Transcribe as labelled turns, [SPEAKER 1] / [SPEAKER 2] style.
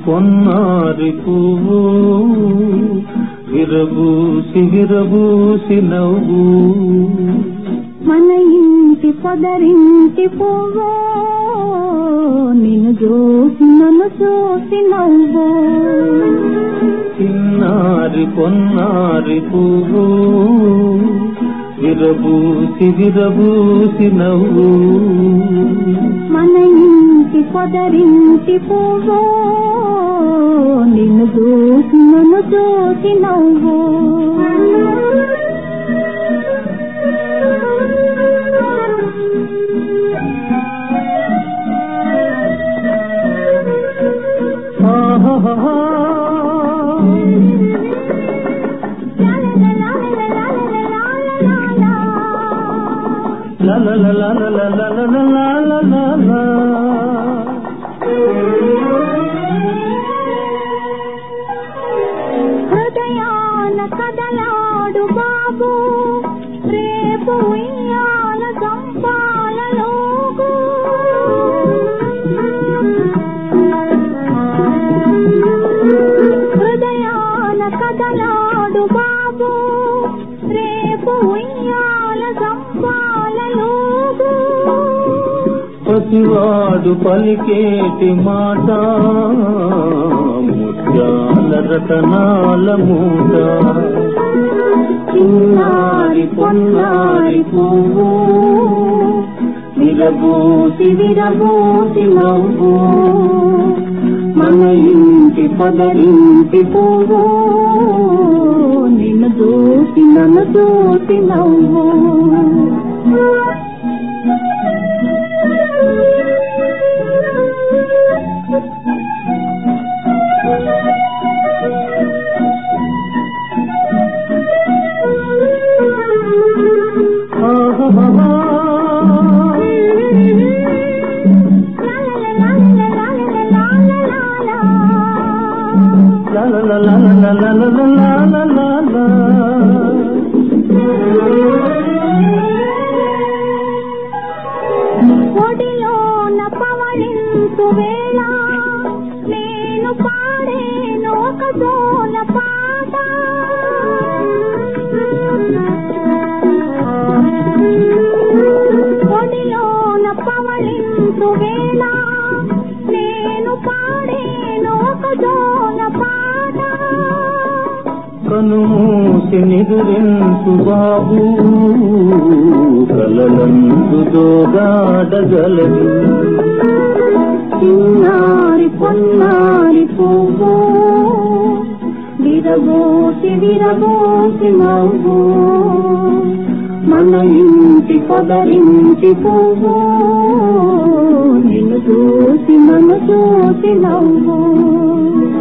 [SPEAKER 1] పొన్నారి పువ్వు విరబూసి విరబూసి నవ్వు
[SPEAKER 2] మన ఇంటి పొదరింటి పువ్వు నిన్ను చూసి నన్ను చూసి నవ్వు
[SPEAKER 1] చిన్నారి పొన్నారి పువ్వు విరబూసి విరబూసి నవ్వు
[SPEAKER 2] మన ఇంటి పొదరింటి పువ్వు నిన్ను చూసి నన్ను చూసి నవ్వు
[SPEAKER 1] ఆహాహా. లా లా లా లా లా లా లా లా లా లా లా లా.
[SPEAKER 2] హృదయాన కదలాడు బాబు రేపు ఉయ్యాల సంపాలలోగు హృదయాన కదలాడు బాబు రేపు ఉయ్యాల సంపాలలోగు
[SPEAKER 1] పసివాడు పలికేటి మాట ముత్యాల రతనాల మూట చిన్నారి పొన్నారి పువ్వు విరబూసి విరబూసి నవ్వు మన ఇంటి పదరింటి పువ్వు
[SPEAKER 2] నిన్ను చూసి నన్ను చూసి నవ్వు
[SPEAKER 1] La la la la la la la la la la la la
[SPEAKER 2] ఒడిలోన పవళింతు వేళ నేను పాడేను ఒక జోల పాట ఒడిలోన పవళింతు వేళ నేను పాడేను ఒక జోల పాట
[SPEAKER 1] కనుమూసి నిదురించు బాబు కలలందు దోగాడగలదు
[SPEAKER 2] చిన్నారి పొన్నారి పువ్వు విరబోసి విరబోసి నవ్వు
[SPEAKER 1] మన ఇంటి పొదరింటి పువ్వు
[SPEAKER 2] నిన్ను చూసి నన్ను చూసి నవ్వు